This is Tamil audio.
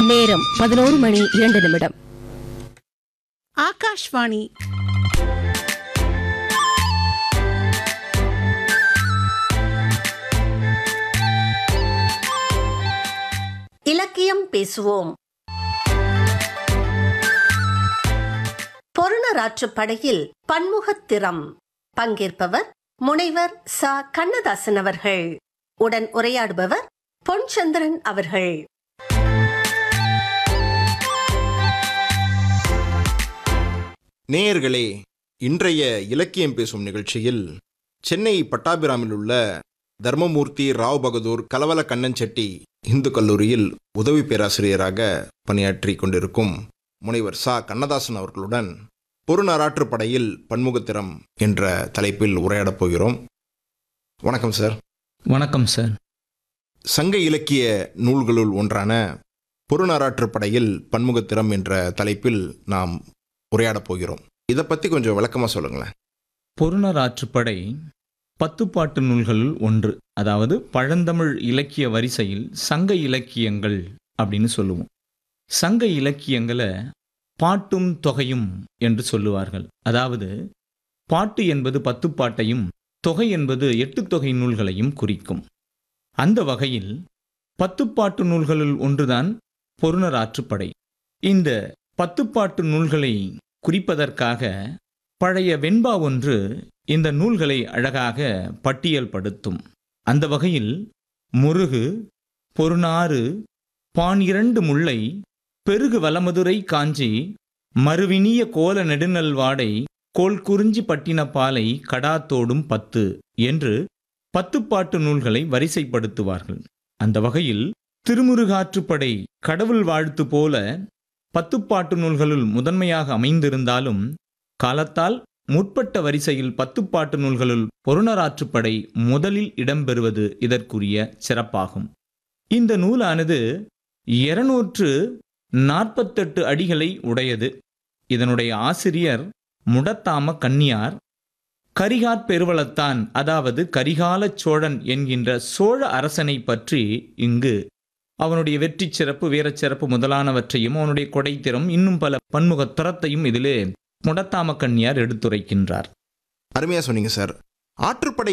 நேரம் பதினோரு மணி இரண்டு நிமிடம் ஆகாஷ்வாணி இலக்கியம் பேசுவோம் பொருணராற்றுப் படையில் பன்முகத்திறம் பங்கேற்பவர் முனைவர் ச கண்ணதாசன் அவர்கள் உடன் உரையாடுபவர் பொன்சந்திரன் அவர்கள் நேயர்களே இன்றைய இலக்கியம் பேசும் நிகழ்ச்சியில் சென்னை பட்டாபிராமில் உள்ள தர்மமூர்த்தி ராவ் பகதூர் கலவல கண்ணன் செட்டி இந்து கல்லூரியில் உதவி பேராசிரியராக பணியாற்றி கொண்டிருக்கும் முனைவர் சா கண்ணதாசன் அவர்களுடன் பொருநராற்றுப் படையில் பன்முகத்திறம் என்ற தலைப்பில் உரையாடப் போகிறோம் வணக்கம் சார் வணக்கம் சார் சங்க இலக்கிய நூல்களுள் ஒன்றான பொருநராற்றுப் படையில் பன்முகத்திறம் என்ற தலைப்பில் நாம் உரையாடப் போகிறோம் இதை பற்றி கொஞ்சம் விளக்கமாக சொல்லுங்களேன் பொருணர் ஆற்றுப்படை பத்துப்பாட்டு நூல்களுள் ஒன்று அதாவது பழந்தமிழ் இலக்கிய வரிசையில் சங்க இலக்கியங்கள் அப்படின்னு சொல்லுவோம் சங்க இலக்கியங்களை பாட்டும் தொகையும் என்று சொல்லுவார்கள் அதாவது பாட்டு என்பது பத்துப்பாட்டையும் தொகை என்பது எட்டு தொகை நூல்களையும் குறிக்கும் அந்த வகையில் பத்துப்பாட்டு நூல்களுள் ஒன்றுதான் பொருணர் ஆற்றுப்படை இந்த பத்துப்பாட்டு நூல்களை குறிப்பதற்காக பழைய வெண்பா ஒன்று இந்த நூல்களை அழகாக பட்டியல் படுத்தும் அந்த வகையில் முருகு பொருநாறு பானிரண்டு முல்லை பெருகு வலமதுரை காஞ்சி மறுவினிய கோல நெடுநல்வாடை கோல் குறிஞ்சி பட்டின பாலை கடாத்தோடும் பத்து என்று பத்துப்பாட்டு நூல்களை வரிசைப்படுத்துவார்கள் அந்த வகையில் திருமுருகாற்றுப்படை கடவுள் வாழ்த்து போல பத்துப்பாட்டு நூல்களுள் முதன்மையாக அமைந்திருந்தாலும் காலத்தால் முற்பட்ட வரிசையில் பத்துப்பாட்டு நூல்களுள் பொருணராற்றுப்படை முதலில் இடம்பெறுவது இதற்குரிய சிறப்பாகும் இந்த நூலானது இருநூற்று நாற்பத்தெட்டு அடிகளை உடையது இதனுடைய ஆசிரியர் முடத்தாம கன்னியார் கரிகாற் பெருவளத்தான் அதாவது கரிகாலச் சோழன் என்கின்ற சோழ அரசனை பற்றி இங்கு அவனுடைய வெற்றி சிறப்பு வீரச் சிறப்பு முதலானவற்றையும் அவனுடைய கொடைத்திறம் இன்னும் பல பன்முகத் திறத்தையும் இதிலே முடத்தாம கன்னியார் எடுத்துரைக்கின்றார் அருமையாக சொன்னீங்க சார் ஆற்றுப்படை